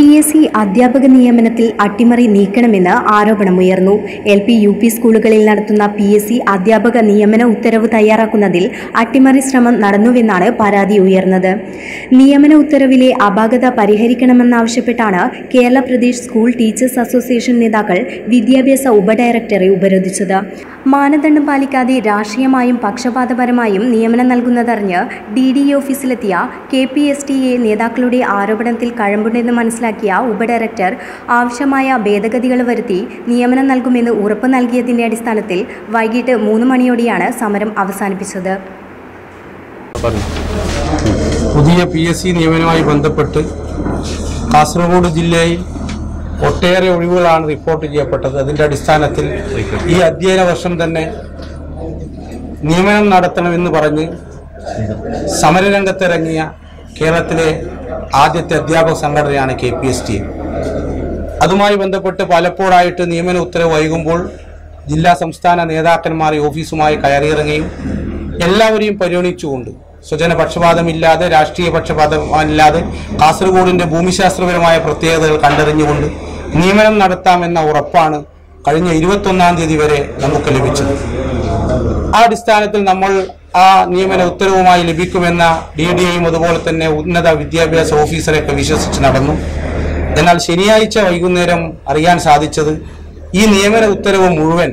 S C അധ്യാപക നിയമനത്തിൽ അട്ടിമറി നീക്കണമെന്ന് ആരോപണമുയർന്നു എൽ പി യു പി സ്കൂളുകളിൽ നടത്തുന്ന പി എസ് സി അധ്യാപക നിയമന ഉത്തരവ് തയ്യാറാക്കുന്നതിൽ അട്ടിമറി ശ്രമം നടന്നുവെന്നാണ് പരാതി ഉയർന്നത് നിയമന ഉത്തരവിലെ അപാകത പരിഹരിക്കണമെന്നാവശ്യപ്പെട്ടാണ് Kerala Pradesh school teachers association നേതാക്കൾ വിദ്യാഭ്യാസ ഉപഡയറക്ടറെ ഉപരോധിച്ചത് മാനദണ്ഡം പാലിക്കാതെ രാഷ്ട്രീയമായും പക്ഷപാതപരമായും നിയമനം നൽകുന്നതറിഞ്ഞ് ഡി ഡി ഇ ഓഫീസിലെത്തിയ K P S T A നേതാക്കളുടെ ആരോപണത്തിൽ കഴമ്പുണ്ടെന്ന് മനസ്സിലാക്കിയ ഉപഡയറക്ടർ ആവശ്യമായ ഭേദഗതികൾ വരുത്തി നിയമനം നൽകുമെന്ന് ഉറപ്പ് നൽകിയതിന്റെ അടിസ്ഥാനത്തിൽ വൈകിട്ട് മൂന്ന് മണിയോടെയാണ് സമരം അവസാനിപ്പിച്ചത് പുതിയ പി എസ് സി നിയമനവുമായി ബന്ധപ്പെട്ട് കാസർഗോഡ് ജില്ലയിൽ ഒട്ടേറെ ഒഴിവുകളാണ് റിപ്പോർട്ട് ചെയ്യപ്പെട്ടത് അതിന്റെ അടിസ്ഥാനത്തിൽ ഈ അധ്യയന വർഷം തന്നെ നിയമനം നടത്തണമെന്ന് പറഞ്ഞ് സമരരംഗത്തിറങ്ങിയ കേരളത്തിലെ ആദ്യത്തെ അധ്യാപക സംഘടനയാണ് കെ പി എസ് ടി അതുമായി ബന്ധപ്പെട്ട് പലപ്പോഴായിട്ട് നിയമന ഉത്തരവ് വൈകുമ്പോൾ ജില്ലാ സംസ്ഥാന നേതാക്കന്മാർ ഈ ഓഫീസുമായി കയറിയിറങ്ങുകയും എല്ലാവരെയും പരിഗണിച്ചുകൊണ്ട് സ്വജന പക്ഷപാതമില്ലാതെ രാഷ്ട്രീയ പക്ഷപാതമില്ലാതെ കാസർഗോഡിന്റെ ഭൂമിശാസ്ത്രപരമായ പ്രത്യേകതകൾ കണ്ടറിഞ്ഞുകൊണ്ട് നിയമനം നടത്താമെന്ന ഉറപ്പാണ് കഴിഞ്ഞ ഇരുപത്തൊന്നാം തീയതി വരെ നമുക്ക് ലഭിച്ചത് ആ അടിസ്ഥാനത്തിൽ നമ്മൾ ആ നിയമന ഉത്തരവുമായി ലഭിക്കുമെന്ന ഡി ഡി എയും അതുപോലെ തന്നെ ഉന്നത വിദ്യാഭ്യാസ ഓഫീസറെയൊക്കെ വിശ്വസിച്ച് നടന്നു എന്നാൽ ശനിയാഴ്ച വൈകുന്നേരം അറിയാൻ സാധിച്ചത് ഈ നിയമന ഉത്തരവ് മുഴുവൻ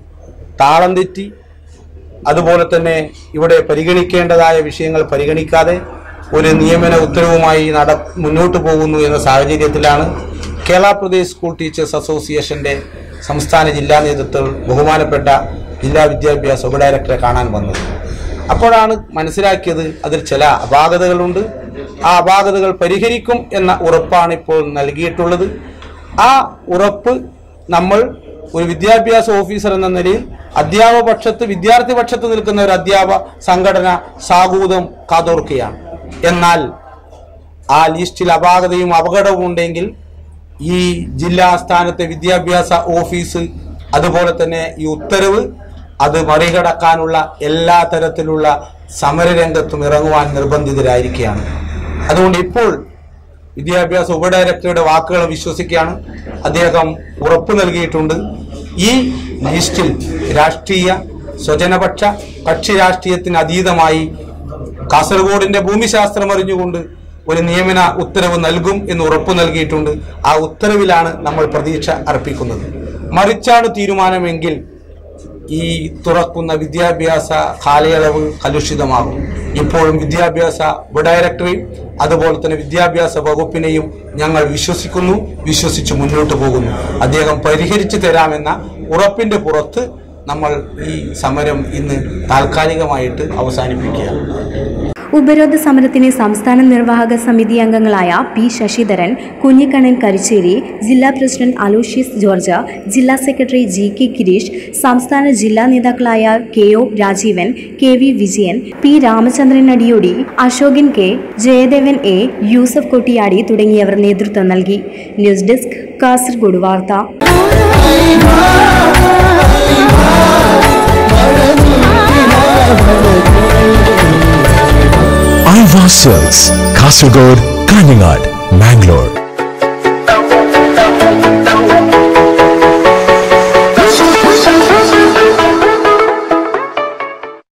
താളം തെറ്റി അതുപോലെ തന്നെ ഇവിടെ പരിഗണിക്കേണ്ടതായ വിഷയങ്ങൾ പരിഗണിക്കാതെ ഒരു നിയമന ഉത്തരവുമായി നട മുന്നോട്ട് പോകുന്നു എന്ന സാഹചര്യത്തിലാണ് കേരള പ്രദേശ് സ്കൂൾ ടീച്ചേഴ്സ് അസോസിയേഷന്റെ സംസ്ഥാന ജില്ലാ നേതൃത്വം ബഹുമാനപ്പെട്ട ജില്ലാ വിദ്യാഭ്യാസ ഉപഡയറക്ടറെ കാണാൻ വന്നത് അപ്പോഴാണ് മനസ്സിലാക്കിയത് അതിൽ ചില അപാകതകളുണ്ട് ആ അപാകതകൾ പരിഹരിക്കും എന്ന ഉറപ്പാണ് ഇപ്പോൾ നൽകിയിട്ടുള്ളത് ആ ഉറപ്പ് നമ്മൾ ഒരു വിദ്യാഭ്യാസ ഓഫീസർ എന്ന നിലയിൽ അധ്യാപക പക്ഷത്ത് വിദ്യാർത്ഥി പക്ഷത്ത് നിൽക്കുന്ന ഒരു അധ്യാപക സംഘടന സാഗൂതം കാതോർക്കുകയാണ് എന്നാൽ ആ ലിസ്റ്റിൽ അപാകതയും അപകടവും ഉണ്ടെങ്കിൽ ഈ ജില്ലാ സ്ഥാനത്തെ വിദ്യാഭ്യാസ ഓഫീസ് അതുപോലെ തന്നെ ഈ ഉത്തരവ് അത് മറികടക്കാനുള്ള എല്ലാ തരത്തിലുള്ള സമരരംഗത്തും ഇറങ്ങുവാൻ നിർബന്ധിതരായിരിക്കുകയാണ് അതുകൊണ്ട് ഇപ്പോൾ വിദ്യാഭ്യാസ ഉപഡയറക്ടറുടെ വാക്കുകൾ വിശ്വസിക്കുകയാണ് അദ്ദേഹം ഉറപ്പു നൽകിയിട്ടുണ്ട് ഈ ലിസ്റ്റിൽ രാഷ്ട്രീയ സ്വജനപക്ഷ കക്ഷി രാഷ്ട്രീയത്തിന് അതീതമായി കാസർഗോഡിന്റെ ഭൂമിശാസ്ത്രം അറിഞ്ഞുകൊണ്ട് ഒരു നിയമന ഉത്തരവ് നൽകും എന്ന് ഉറപ്പു നൽകിയിട്ടുണ്ട് ആ ഉത്തരവിലാണ് നമ്മൾ പ്രതീക്ഷ അർപ്പിക്കുന്നത് മറിച്ചാണ് തീരുമാനമെങ്കിൽ ഈ തുറക്കുന്ന വിദ്യാഭ്യാസ കാലയളവ് കലുഷിതമാകും ഇപ്പോഴും വിദ്യാഭ്യാസ ഡയറക്ടറെയും അതുപോലെ തന്നെ വിദ്യാഭ്യാസ വകുപ്പിനെയും ഞങ്ങൾ വിശ്വസിക്കുന്നു വിശ്വസിച്ച് മുന്നോട്ട് പോകുന്നു അദ്ദേഹം പരിഹരിച്ചു തരാമെന്ന ഉറപ്പിന്റെ പുറത്ത് നമ്മൾ ഈ സമരം ഇന്ന് താൽക്കാലികമായിട്ട് അവസാനിപ്പിക്കുകയാണ് ഉപരോധ സമരത്തിന് സംസ്ഥാന നിർവാഹക സമിതി അംഗങ്ങളായ പി ശശിധരൻ കുഞ്ഞിക്കണ്ണൻ കരിച്ചേരി ജില്ലാ പ്രസിഡന്റ് അലോഷ്യസ് ജോർജ് ജില്ലാ സെക്രട്ടറി ജി കെ ഗിരീഷ് സംസ്ഥാന ജില്ലാ നേതാക്കളായ K O Rajeevan K V Vijayan P Ramachandran Adiyodi Asokan K Jayadevan A Yusuf Kottiyadi തുടങ്ങിയവർ നേതൃത്വം നൽകി ന്യൂസ് ഡെസ്ക് കാസർഗോഡ് വാർത്ത Iva Silks, Kasargod, Kanyangad, Mangalore.